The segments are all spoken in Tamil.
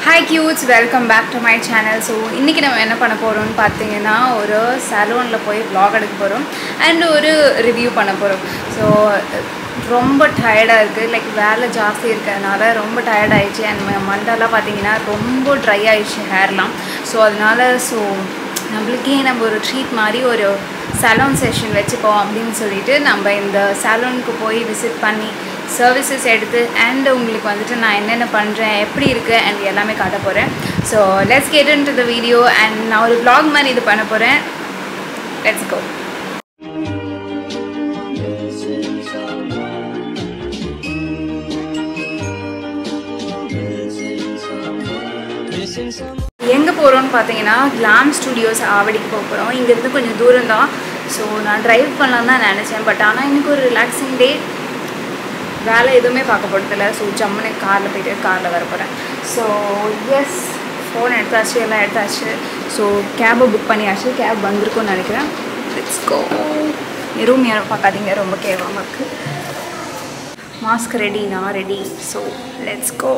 Hi cutes welcome back to my channel so இன்றைக்கி நம்ம என்ன பண்ண போகிறோம்னு பார்த்தீங்கன்னா ஒரு சலூனில் போய் vlog எடுக்க போகிறோம் அண்ட் ஒரு ரிவ்யூ பண்ண போகிறோம் ஸோ ரொம்ப டயர்டாக இருக்குது லைக் வேலை ஜாஸ்தி இருக்கிறதுனால ரொம்ப டயர்ட் ஆயிடுச்சு அண்ட் மண்டெல்லாம் பார்த்தீங்கன்னா ரொம்ப ட்ரை ஆயிடுச்சு ஹேர்லாம் ஸோ அதனால ஸோ நம்மளுக்கே நம்ம ஒரு ட்ரீட் மாதிரி ஒரு சலூன் செஷன் வச்சுப்போம் அப்படின்னு சொல்லிட்டு நம்ம இந்த சலூனுக்கு போய் விசிட் பண்ணி சர்வீசஸ் எடுத்து அண்ட் உங்களுக்கு வந்துட்டு நான் என்னென்ன பண்ணுறேன் எப்படி இருக்குது அண்ட் எல்லாமே காட்ட போகிறேன் so let's get into the video and அண்ட் நான் ஒரு vlog மாதிரி இது பண்ண போகிறேன் லெட்ஸ் கோ எங்கே போகிறோம்னு பார்த்தீங்கன்னா கிளாம் ஸ்டுடியோஸ் ஆவடிக்கு போக போகிறோம் இங்கேருந்து கொஞ்சம் தூரம் தான் ஸோ நான் ட்ரைவ் பண்ணலாம் தான் நினச்சேன் பட் ஆனால் எனக்கு ஒரு ரிலாக்ஸிங் டே வேலை எதுவுமே பார்க்க போகிறதில்ல ஸோ ஜம்முன்னு காரில் போயிட்டு காரில் வர போகிறேன் ஸோ எஸ் ஃபோன் எடுத்தாச்சு எல்லாம் எடுத்தாச்சு ஸோ கேபை புக் பண்ணியாச்சு கேப் வந்திருக்கும்னு நினைக்கிறேன் லெட்ஸ் கோ ரூம் யாரும் பார்க்காதீங்க ரொம்ப கேவலமாக இருக்குது மாஸ்க் ரெடி நான் ரெடி ஸோ லெட்ஸ் கோ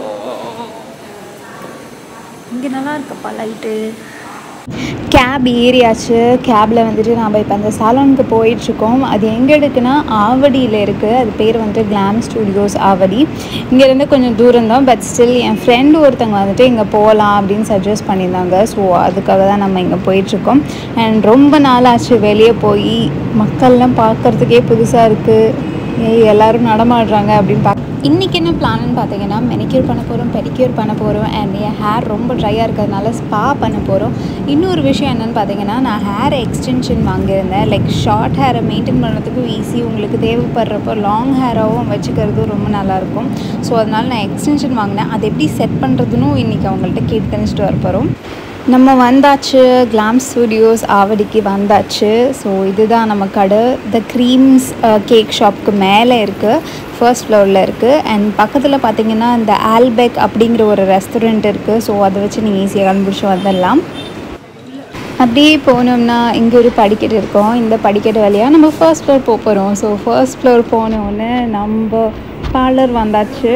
இங்கே நல்லா இருக்கப்பா லைட்டு கேப் ஏறியாச்சு கேபில் வந்துட்டு நாம் இப்போ அந்த சாலோனுக்கு போயிட்டுருக்கோம் அது எங்கே இருக்குன்னா ஆவடியில் இருக்குது அது பேர் வந்துட்டு கிளாம் ஸ்டுடியோஸ் ஆவடி இங்கேருந்து கொஞ்சம் தூரம் தான் பட் ஸ்டில் என் ஃப்ரெண்டு ஒருத்தவங்க வந்துட்டு இங்கே போகலாம் அப்படின்னு சஜஸ்ட் பண்ணியிருந்தாங்க ஸோ அதுக்காக தான் நம்ம இங்கே போயிட்டுருக்கோம் அண்ட் ரொம்ப நாள் ஆச்சு வெளியே போய் மக்கள்லாம் பார்க்குறதுக்கே புதுசாக இருக்குது ஏய் எல்லாரும் நடமாடுறாங்க அப்படின்னு பார்க்க இன்றைக்கி என்ன பிளான்னு பார்த்தீங்கன்னா மெனிக்யூர் பண்ண போகிறோம் பெடிக்யூர் பண்ண போகிறோம் அண்ட் என் ஹேர் ரொம்ப ட்ரையாக இருக்கிறதுனால ஸ்பா பண்ண போகிறோம் இன்னொரு விஷயம் என்னென்னு பார்த்தீங்கன்னா நான் ஹேர் எக்ஸ்டென்ஷன் வாங்கியிருந்தேன் லைக் ஷார்ட் ஹேரை மெயின்டைன் பண்ணுறதுக்கும் ஈஸி உங்களுக்கு தேவைப்படுறப்போ லாங் ஹேராகவும் வச்சுக்கிறதும் ரொம்ப நல்லாயிருக்கும் ஸோ அதனால் நான் எக்ஸ்டென்ஷன் வாங்கினேன் அதை எப்படி செட் பண்ணுறதுன்னு இன்றைக்கி அவங்கள்ட்ட கேட்டு தெரிஞ்சுட்டு வர போகிறோம் நம்ம வந்தாச்சு கிளாம் ஸ்டுடியோஸ் ஆவடிக்கு வந்தாச்சு ஸோ இதுதான் நம்ம கடை த க்ரீம்ஸ் கேக் ஷாப்க்கு மேலே இருக்குது ஃபர்ஸ்ட் ஃப்ளோரில் இருக்குது அண்ட் பக்கத்தில் பார்த்தீங்கன்னா இந்த ஆல்பெக் அப்படிங்கிற ஒரு ரெஸ்டாரண்ட் இருக்குது ஸோ அதை வச்சு நீங்கள் ஈஸியாக கண்டுபிடிச்சி வந்துடலாம் அப்படியே போனோம்னா இங்கே ஒரு படிக்கட்டு இருக்கும் இந்த படிக்கட்டு வழியாக நம்ம ஃபர்ஸ்ட் ஃப்ளோர் போக போகிறோம் ஸோ ஃபர்ஸ்ட் ஃப்ளோர் போனோடனே நம்ம பார்லர் வந்தாச்சு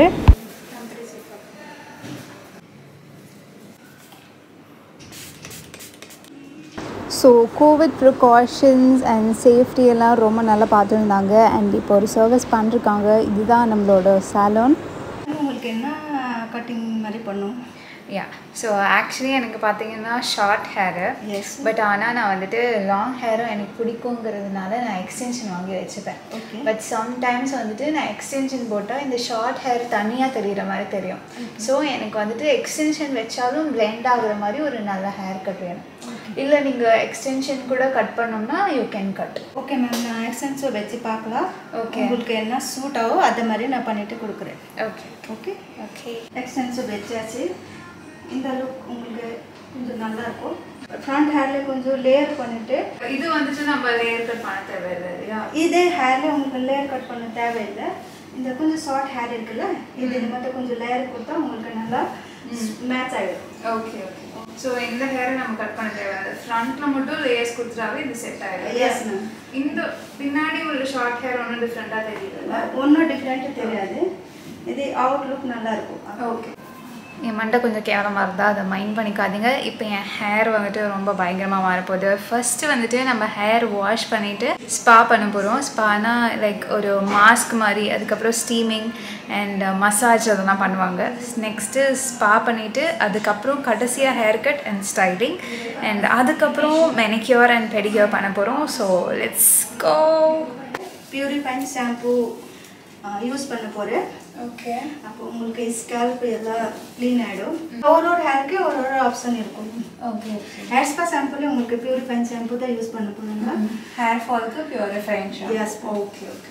so covid precautions and safety எல்லாம் ரொம்ப நல்லா பார்த்துருந்தாங்க அண்ட் இப்போ ஒரு சர்வீஸ் பண்ணிருக்காங்க இதுதான் நம்மளோட சாலோன் உங்களுக்கு என்ன கட்டிங் மாதிரி பண்ணும் யா ஸோ ஆக்சுவலி எனக்கு பார்த்தீங்கன்னா ஷார்ட் ஹேரு எஸ் பட் ஆனால் நான் வந்துட்டு லாங் ஹேரும் எனக்கு பிடிக்குங்கிறதுனால நான் எக்ஸ்டென்ஷன் வாங்கி வச்சுப்பேன் ஓகே பட் சம்டைம்ஸ் வந்துட்டு நான் எக்ஸ்டென்ஷன் போட்டால் இந்த ஷார்ட் ஹேர் தனியாக தெரிகிற மாதிரி தெரியும் ஸோ எனக்கு வந்துட்டு எக்ஸ்டென்ஷன் வச்சாலும் பிளெண்ட் ஆகுற மாதிரி ஒரு நல்ல ஹேர் கட் வேணும் இல்லை நீங்கள் எக்ஸ்டென்ஷன் கூட கட் பண்ணோம்னா you can cut okay ma'am நான் எக்ஸ்டென்சிவ் வச்சு பார்க்கலாம் Okay. உங்களுக்கு என்ன சூட் ஆகும் அது மாதிரி நான் பண்ணிட்டு கொடுக்குறேன் ஓகே ஓகே ஓகே எக்ஸ்டென்சிவ் வச்சாச்சு இந்த லுக் உங்களுக்கு கொஞ்சம் நல்லா இருக்கும் ஃப்ரண்ட் ஹேர்ல கொஞ்சம் லேயர் பண்ணிட்டு இது வந்துட்டு நம்ம லேயர் கட் பண்ண தேவையில்லை இல்லையா இதே ஹேர்ல உங்களுக்கு லேயர் கட் பண்ண தேவையில்லை இந்த கொஞ்சம் ஷார்ட் ஹேர் இருக்குல்ல இது இது மட்டும் கொஞ்சம் லேயர் கொடுத்தா உங்களுக்கு நல்லா மேட்ச் ஆகிடும் ஓகே ஓகே ஸோ இந்த ஹேரை நம்ம கட் பண்ண தேவையில்லை ஃப்ரண்ட்ல மட்டும் லேயர்ஸ் கொடுத்துட்டாவே இது செட் ஆயிடும் Yes, ma'am. இந்த பின்னாடி உள்ள ஷார்ட் ஹேர் ஒன்றும் டிஃப்ரெண்டாக தெரியல ஒன்றும் டிஃப்ரெண்ட்டு தெரியாது இது அவுட் லுக் நல்லா இருக்கும் ஓகே என் மண்டை கொஞ்சம் கேவலமாக இருந்தால் அதை மைண்ட் பண்ணிக்காதீங்க இப்போ என் ஹேர் வந்துட்டு ரொம்ப பயங்கரமாக மாறப்போகுது ஃபஸ்ட்டு வந்துட்டு நம்ம ஹேர் வாஷ் பண்ணிவிட்டு ஸ்பா பண்ண போகிறோம் ஸ்பானா லைக் ஒரு மாஸ்க் மாதிரி அதுக்கப்புறம் ஸ்டீமிங் அண்ட் மசாஜ் அதெல்லாம் பண்ணுவாங்க நெக்ஸ்ட்டு ஸ்பா பண்ணிவிட்டு அதுக்கப்புறம் கடைசியாக hair cut and styling and அதுக்கப்புறம் மெனிக்யூர் அண்ட் பெடிக்யூர் பண்ண போகிறோம் so let's go purifying shampoo use பண்ண போகிறேன் ஓகே அப்போ உங்களுக்கு ஸ்கேல்ப் எல்லாம் க்ளீன் ஆகிடும் ஒரு ஒரு ஹேருக்கு ஒரு ஒரு ஆப்ஷன் இருக்கும் ஓகே ஹேர் ஸ்பா ஷாம்புல உங்களுக்கு பியூரிஃபைங் ஷாம்பு தான் யூஸ் பண்ண போகிறாங்க ஹேர் ஃபாலுக்கு purifying Yes. Okay okay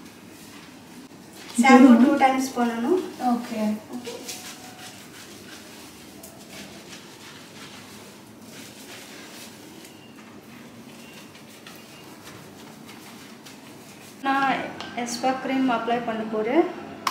shampoo two times பண்ணணும் ஓகே நான் எஸ்பா க்ரீம் அப்ளை பண்ண போகிறேன்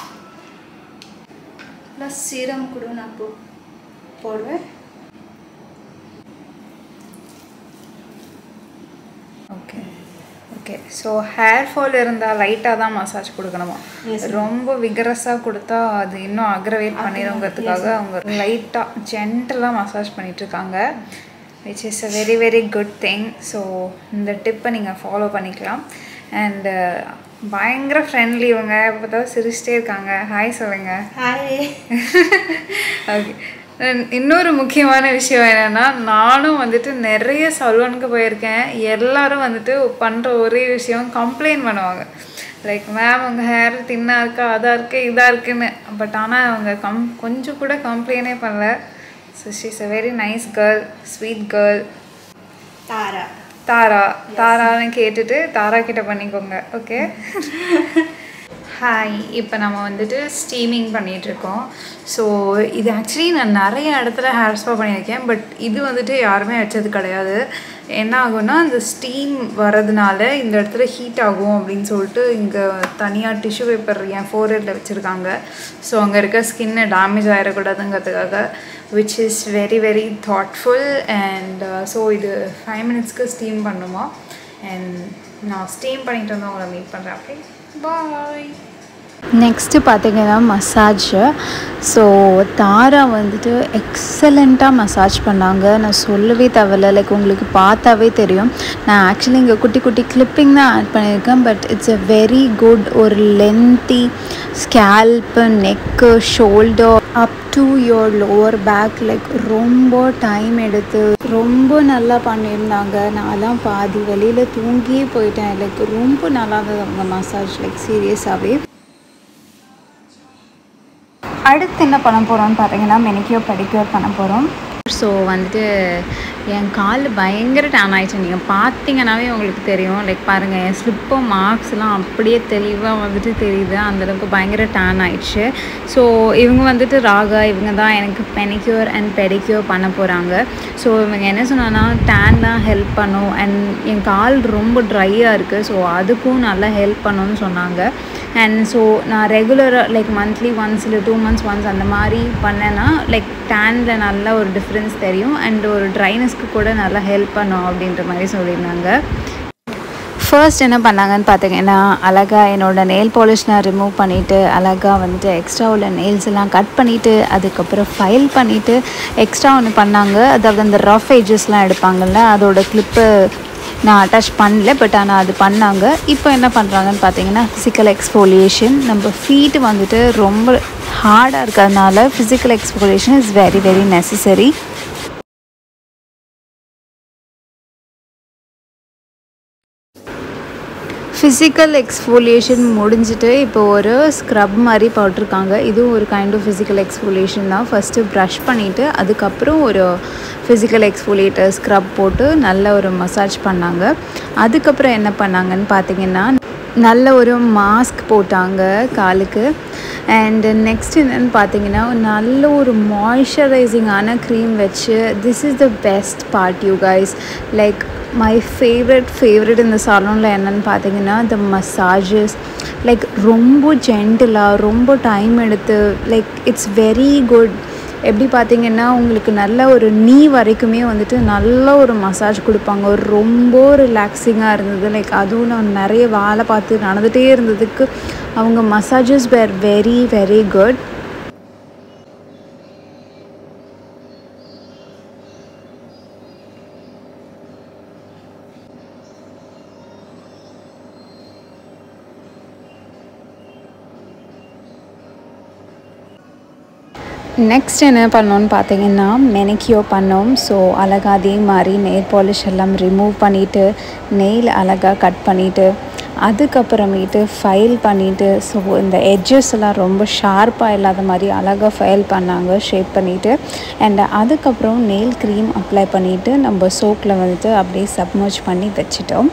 ப்ளஸ் சீரம் கூட நான் போ போடுவேன் okay okay so hair fall இருந்தால் லைட்டாக தான் மசாஜ் கொடுக்கணுமா Yes, ரொம்ப விகரஸாக கொடுத்தா அது இன்னும் அக்ரவேட் பண்ணிடுங்கிறதுக்காக அவங்க லைட்டாக ஜென்டலாக மசாஜ் பண்ணிகிட்ருக்காங்க which is a very very good thing so இந்த டிப்பை நீங்கள் ஃபாலோ பண்ணிக்கலாம் அண்டு பயங்கர ஃப்ரெண்ட்லி இவங்க எப்போ பார்த்தாலும் சிரிச்சிட்டே இருக்காங்க ஹாய் சொல்லுங்கள் ஹாய் ஓகே இன்னொரு முக்கியமான விஷயம் என்னென்னா நானும் வந்துட்டு நிறைய சலூனுக்கு போயிருக்கேன் எல்லாரும் வந்துட்டு பண்ணுற ஒரே விஷயம் கம்ப்ளைண்ட் பண்ணுவாங்க லைக் மேம் உங்கள் ஹேர் தின்னாக இருக்கா அதாக இருக்கு இதாக இருக்குன்னு பட் ஆனால் அவங்க கம் கொஞ்சம் கூட கம்ப்ளைண்டே பண்ணல so she's a very nice girl sweet girl Tara Tara தாரான்னு கேட்டுட்டு தாரா கிட்ட பண்ணிக்கோங்க ஓகே ஹாய் இப்போ நம்ம வந்துட்டு ஸ்டீமிங் பண்ணிகிட்ருக்கோம் ஸோ இது ஆக்சுவலி நான் நிறைய இடத்துல ஹேர் ஸ்பா பண்ணியிருக்கேன் பட் இது வந்துட்டு யாருமே வச்சது கிடையாது என்ன ஆகும்னா அந்த ஸ்டீம் வர்றதுனால இந்த இடத்துல ஹீட் ஆகும் அப்படின்னு சொல்லிட்டு இங்கே தனியாக டிஷ்யூ பேப்பர் என் ஃபோர்ஹெட்டில் வச்சுருக்காங்க ஸோ அங்கே இருக்க ஸ்கின்னு டேமேஜ் ஆகிடக்கூடாதுங்கிறதுக்காக which is very very thoughtful and so இது ஃபைவ் மினிட்ஸ்க்கு ஸ்டீம் பண்ணுமா அண்ட் நான் ஸ்டீம் பண்ணிட்டு வந்து உங்களை மீட் பண்ணுறேன் ஓகே பாய் நெக்ஸ்ட்டு பார்த்தீங்கன்னா மசாஜ் ஸோ தாரா வந்துட்டு எக்ஸலண்ட்டாக மசாஜ் பண்ணாங்க நான் சொல்லவே தேவையில்ல லைக் உங்களுக்கு பார்த்தாவே தெரியும் நான் ஆக்சுவலி இங்கே குட்டி குட்டி கிளிப்பிங் தான் ஆட் பண்ணியிருக்கேன் but it's a very good ஒரு lengthy scalp neck shoulder up to your lower back like ரொம்ப டைம் எடுத்து ரொம்ப நல்லா பண்ணியிருந்தாங்க நான்லாம் பாதி வெளியில் தூங்கியே போயிட்டேன் லைக் ரொம்ப நல்லா இருந்தது அவங்க மசாஜ் லைக் சீரியஸாகவே அடுத்து என்ன பண்ண போகிறோம்னு பார்த்தீங்கன்னா மெனிக்யூர் பெடிக்யூர் பண்ண போகிறோம் ஸோ வந்துட்டு என் கால் பயங்கர டேன் ஆயிடுச்சு நீங்கள் பார்த்தீங்கன்னாவே உங்களுக்கு தெரியும் லைக் பாருங்கள் என் ஸ்லிப்போ மார்க்ஸ்லாம் அப்படியே தெளிவாக வந்துட்டு தெரியுது அந்தளவுக்கு பயங்கர டேன் ஆயிடுச்சு ஸோ இவங்க வந்துட்டு ராகா இவங்க தான் எனக்கு பெனிக்யூர் அண்ட் பெடிக்யூர் பண்ண போகிறாங்க ஸோ இவங்க என்ன சொன்னான்னா டேன் தான் ஹெல்ப் பண்ணும் அண்ட் என் கால் ரொம்ப ட்ரையாக இருக்குது ஸோ அதுக்கும் நல்லா ஹெல்ப் பண்ணுன்னு சொன்னாங்க அண்ட் ஸோ நான் ரெகுலராக லைக் மந்த்லி ஒன்ஸ் இல்லை டூ மந்த்ஸ் ஒன்ஸ் அந்த மாதிரி பண்ணேன்னா லைக் டேனில் நல்ல ஒரு டிஃப்ரென்ஸ் தெரியும் அண்ட் ஒரு ட்ரைனஸ்க்கு கூட நல்லா ஹெல்ப் பண்ணும் அப்படின்ற மாதிரி சொல்லியிருந்தாங்க ஃபர்ஸ்ட் என்ன பண்ணாங்கன்னு பார்த்தீங்கன்னா அழகாக என்னோடய நெயில் பாலிஷ் நான் ரிமூவ் பண்ணிவிட்டு அழகாக வந்துட்டு எக்ஸ்ட்ரா உள்ள நெயில்ஸ் எல்லாம் கட் பண்ணிவிட்டு அதுக்கப்புறம் ஃபைல் பண்ணிவிட்டு எக்ஸ்ட்ரா ஒன்று பண்ணாங்க அதாவது அந்த ரஃப் ஏஜஸ்லாம் எடுப்பாங்கள்ல அதோட கிளிப்பு நான் அட்டாச் பண்ணல பட் ஆனால் அது பண்ணாங்க இப்போ என்ன பண்ணுறாங்கன்னு பார்த்தீங்கன்னா ஃபிசிக்கல் எக்ஸ்போலியேஷன் நம்ம ஃபீட்டு வந்துட்டு ரொம்ப ஹார்டாக இருக்கிறதுனால physical exfoliation is very very necessary physical exfoliation முடிஞ்சிட்டு இப்போ ஒரு ஸ்க்ரப் மாதிரி போட்டிருக்காங்க இதுவும் ஒரு கைண்ட் ஆஃப் ஃபிசிக்கல் எக்ஸ்ஃபோலியேஷன் தான் ஃபஸ்ட்டு ப்ரஷ் பண்ணிவிட்டு அதுக்கப்புறம் ஒரு ஃபிசிக்கல் எக்ஸ்ஃபோலியேட்டர் ஸ்க்ரப் போட்டு நல்ல ஒரு மசாஜ் பண்ணாங்க அதுக்கப்புறம் என்ன பண்ணாங்கன்னு பார்த்தீங்கன்னா நல்ல ஒரு மாஸ்க் போட்டாங்க காலுக்கு அண்ட் நெக்ஸ்ட் என்னென்னு பார்த்தீங்கன்னா நல்ல ஒரு மாய்ஸ்சரைசிங்கான க்ரீம் வச்சு this is the best part you guys like my favourite favourite இந்த சலூனில் என்னென்னு பார்த்தீங்கன்னா த மசாஜஸ் லைக் ரொம்ப ஜென்டிலாக ரொம்ப டைம் எடுத்து லைக் இட்ஸ் வெரி குட் எப்படி பார்த்தீங்கன்னா உங்களுக்கு நல்ல ஒரு நீ வரைக்குமே வந்துட்டு நல்ல ஒரு மசாஜ் கொடுப்பாங்க ஒரு ரொம்ப ரிலாக்ஸிங்காக இருந்தது லைக் அதுவும் நான் நிறைய வேலை பார்த்து நடந்துகிட்டே இருந்ததுக்கு அவங்க massages were very very good next என்ன பண்ணோன்னு பார்த்தீங்கன்னா மெனிக்யூ பண்ணோம் ஸோ அழகாக அதே மாதிரி நெயில் பாலிஷ் எல்லாம் ரிமூவ் பண்ணிவிட்டு நெயில் அழகாக கட் பண்ணிவிட்டு அதுக்கப்புறமேட்டு ஃபைல் பண்ணிவிட்டு ஸோ இந்த எட்ஜஸ் எல்லாம் ரொம்ப ஷார்ப்பாக இல்லாத மாதிரி அழகாக ஃபைல் பண்ணாங்க ஷேப் பண்ணிவிட்டு அண்ட் அதுக்கப்புறம் நெயில் க்ரீம் அப்ளை பண்ணிவிட்டு நம்ம சோப்பில் வந்துட்டு அப்படியே சப்மர்ஜ் பண்ணி வச்சிட்டோம்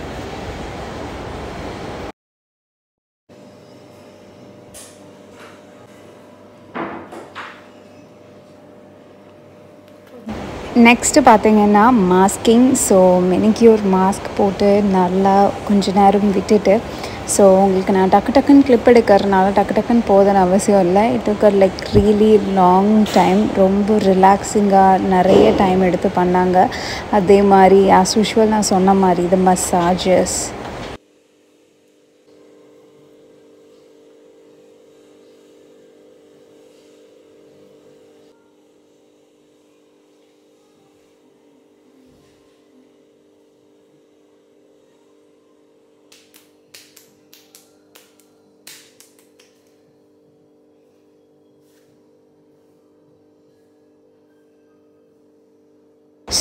நெக்ஸ்ட்டு பார்த்தீங்கன்னா மாஸ்கிங் ஸோ மெனிக்யூர் மாஸ்க் போட்டு நல்லா கொஞ்ச நேரம் விட்டுட்டு ஸோ உங்களுக்கு நான் டக்கு டக்குன்னு கிளிப் எடுக்கிறதுனால டக்கு டக்குன்னு போதுன்னு அவசியம் இல்லை it took like really long time ரொம்ப ரிலாக்ஸிங்காக நிறைய டைம் எடுத்து பண்ணாங்க அதே மாதிரி ஆஸ் யூஷுவல் நான் சொன்ன மாதிரி இது மசாஜஸ்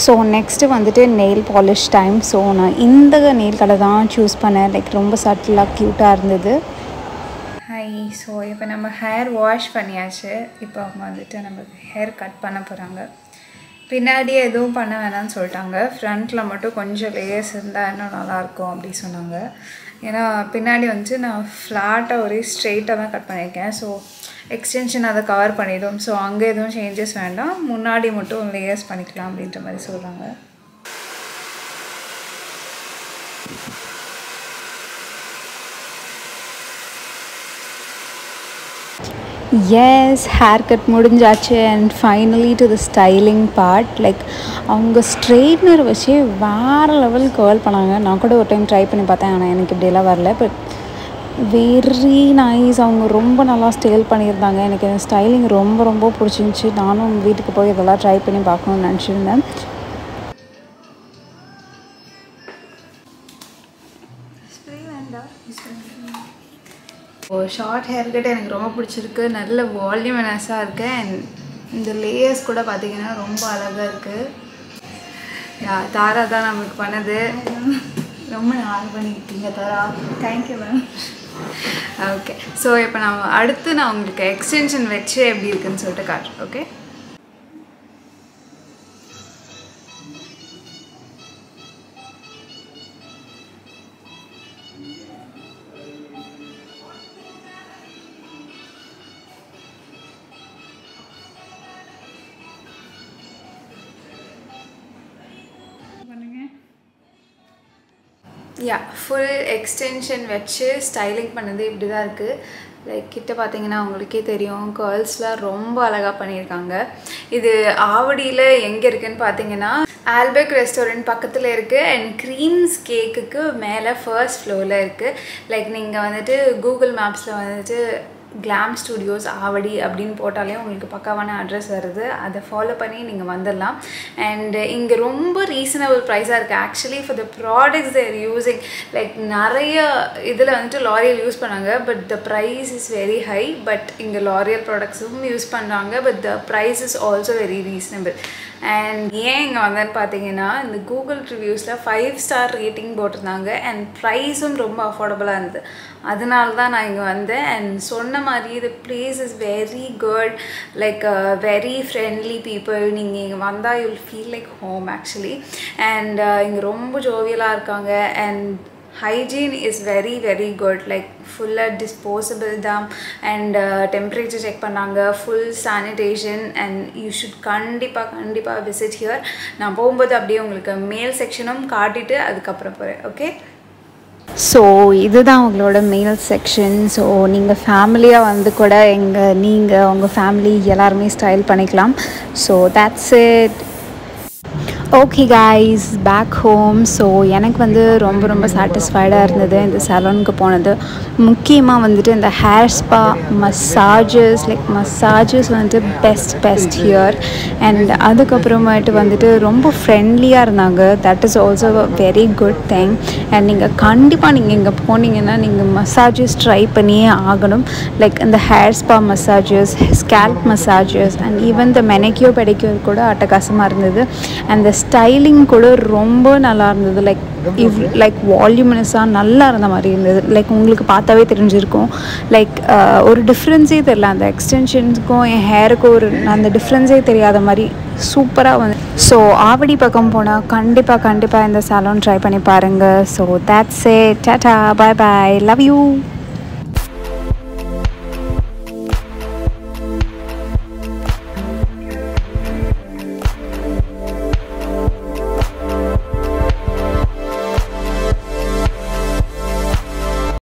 ஸோ நெக்ஸ்ட்டு வந்துட்டு நெயில் பாலிஷ் டைம் ஸோ நான் இந்த நெயில் கலர் தான் சூஸ் பண்ணேன் லைக் ரொம்ப சட்டிலாக க்யூட்டாக இருந்தது ஹை ஸோ இப்போ நம்ம ஹேர் வாஷ் பண்ணியாச்சு இப்போ அவங்க வந்துட்டு நமக்கு ஹேர் கட் பண்ண போகிறாங்க பின்னாடி எதுவும் பண்ண வேணாம்னு சொல்லிட்டாங்க ஃப்ரண்ட்டில் மட்டும் கொஞ்சம் லேயர்ஸ் இருந்தால் இன்னும் நல்லாயிருக்கும் அப்படி சொன்னாங்க ஏன்னா பின்னாடி வந்துட்டு நான் ஃப்ளாட்டாக ஒரே ஸ்ட்ரெயிட்டாக தான் கட் பண்ணியிருக்கேன் ஸோ எக்ஸ்டென்ஷன் அதை கவர் பண்ணிடும் ஸோ அங்கே எதுவும் சேஞ்சஸ் வேண்டாம் முன்னாடி மட்டும் லேயர்ஸ் பண்ணிக்கலாம் அப்படின்ற மாதிரி சொல்கிறாங்க எஸ் ஹேர் கட் முடிஞ்சாச்சு and finally to the styling part like அவங்க ஸ்ட்ரெயிட்னர் வச்சு வேறு லெவல் கேர்ள் பண்ணாங்க நான் கூட ஒரு டைம் ட்ரை பண்ணி பார்த்தேன் ஆனால் எனக்கு இப்படியெல்லாம் வரல பட் வெரி நைஸ் அவங்க ரொம்ப நல்லா ஸ்டைல் பண்ணியிருந்தாங்க எனக்கு இந்த ஸ்டைலிங் ரொம்ப ரொம்ப பிடிச்சிருந்துச்சி நானும் வீட்டுக்கு போய் இதெல்லாம் ட்ரை பண்ணி பார்க்கணும்னு நினச்சிருந்தேன் ஓ ஷார்ட் ஹேர் கட் எனக்கு ரொம்ப பிடிச்சிருக்கு நல்ல வால்யூமனஸாக இருக்குது அண்ட் இந்த லேயர்ஸ் கூட பார்த்தீங்கன்னா ரொம்ப அழகாக இருக்குது யா தாரா தான் நமக்கு பண்ணது ரொம்ப நாள் பண்ணிக்கிட்டீங்க Thara thank you ma'am okay so இப்போ நம்ம அடுத்து நான் உங்களுக்கு எக்ஸ்டென்ஷன் வச்சு எப்படி இருக்குன்னு சொல்லிட்டு காட்டுறேன் ஓகே யா ஃபுல் எக்ஸ்டென்ஷன் வச்சு ஸ்டைலிங் பண்ணது இப்படி தான் இருக்குது லைக் கிட்ட பார்த்தீங்கன்னா உங்களுக்கே தெரியும் கேர்ள்ஸ்லாம் ரொம்ப அழகாக பண்ணியிருக்காங்க இது ஆவடியில் எங்கே இருக்குன்னு பார்த்தீங்கன்னா ஆல்பெக் ரெஸ்டாரண்ட் பக்கத்தில் இருக்குது அண்ட் க்ரீம்ஸ் கேக்குக்கு மேலே ஃபர்ஸ்ட் ஃப்ளோரில் இருக்குது லைக் நீங்கள் வந்துட்டு கூகுள் மேப்ஸில் வந்துட்டு கிளாம் ஸ்டுடியோஸ் ஆவடி அப்படின்னு போட்டாலே உங்களுக்கு பக்காவான அட்ரஸ் வருது அதை ஃபாலோ பண்ணி நீங்கள் வந்துடலாம் அண்ட் இங்கே ரொம்ப ரீசனபிள் ப்ரைஸாக இருக்குது actually for the products they're using like நிறைய இதில் வந்துட்டு லாரியல் யூஸ் பண்ணாங்க but the price is very high but இங்கே லாரியல் ப்ராடக்ட்ஸும் யூஸ் பண்ணுறாங்க but the price is also very reasonable and ஏன் இங்கே வந்தேன்னு பார்த்தீங்கன்னா இந்த கூகுள் ரிவ்யூஸில் ஃபைவ் ஸ்டார் ரேட்டிங் போட்டிருந்தாங்க அண்ட் ப்ரைஸும் ரொம்ப அஃபோர்டபுளாக இருந்தது அதனால தான் நான் இங்கே வந்தேன் அண்ட் சொன்ன மாதிரி the place is very good like very friendly people நீங்கள் இங்கே வந்தால் you feel like home actually and இங்கே ரொம்ப ஜோவியலாக இருக்காங்க and hygiene is very very good like ஃபுல்லாக டிஸ்போசபிள் தான் அண்ட் டெம்பரேச்சர் செக் பண்ணாங்க full sanitation and you should கண்டிப்பாக கண்டிப்பாக விசிட் ஹியர் நான் போகும்போது அப்படியே உங்களுக்கு மேல் செக்ஷனும் காட்டிட்டு அதுக்கப்புறம் போகிறேன் ஓகே ஸோ இதுதான் உங்களோட மெயில் செக்ஷன் ஸோ நீங்கள் ஃபேமிலியாக வந்து கூட எங்கள் நீங்கள் உங்கள் ஃபேமிலி எல்லாருமே ஸ்டைல் பண்ணிக்கலாம் so that's it okay guys back home so எனக்கு வந்து ரொம்ப ரொம்ப சாட்டிஸ்ஃபைடாக இருந்தது இந்த சலூனுக்கு போனது முக்கியமாக வந்துட்டு இந்த hair spa massages like massages வந்துட்டு பெஸ்ட் பெஸ்ட் ஹியர் அண்ட் அதுக்கப்புறமேட்டு வந்துட்டு ரொம்ப ஃப்ரெண்ட்லியாக இருந்தாங்க that is also very good thing and நீங்கள் கண்டிப்பாக நீங்கள் இங்கே போனீங்கன்னா நீங்கள் மசாஜஸ் ட்ரை பண்ணியே ஆகணும் லைக் இந்த hair spa massages scalp massages and even the manicure pedicure கூட அட்டகாசமாக இருந்தது அண்ட் the ஸ்டைலிங் கூட ரொம்ப நல்லா இருந்தது லைக் இவ் லைக் வால்யூமினஸாக நல்லா இருந்த மாதிரி இருந்தது லைக் உங்களுக்கு பார்த்தாவே தெரிஞ்சிருக்கும் லைக் ஒரு டிஃப்ரென்ஸே தெரியல அந்த எக்ஸ்டென்ஷனுக்கும் என் ஹேருக்கும் ஒரு அந்த டிஃப்ரென்ஸே தெரியாத மாதிரி சூப்பராக வந்து ஸோ ஆவடி பக்கம் போனால் கண்டிப்பாக கண்டிப்பாக இந்த சலூன் ட்ரை பண்ணி பாருங்கள் so that's a tata bye bye love you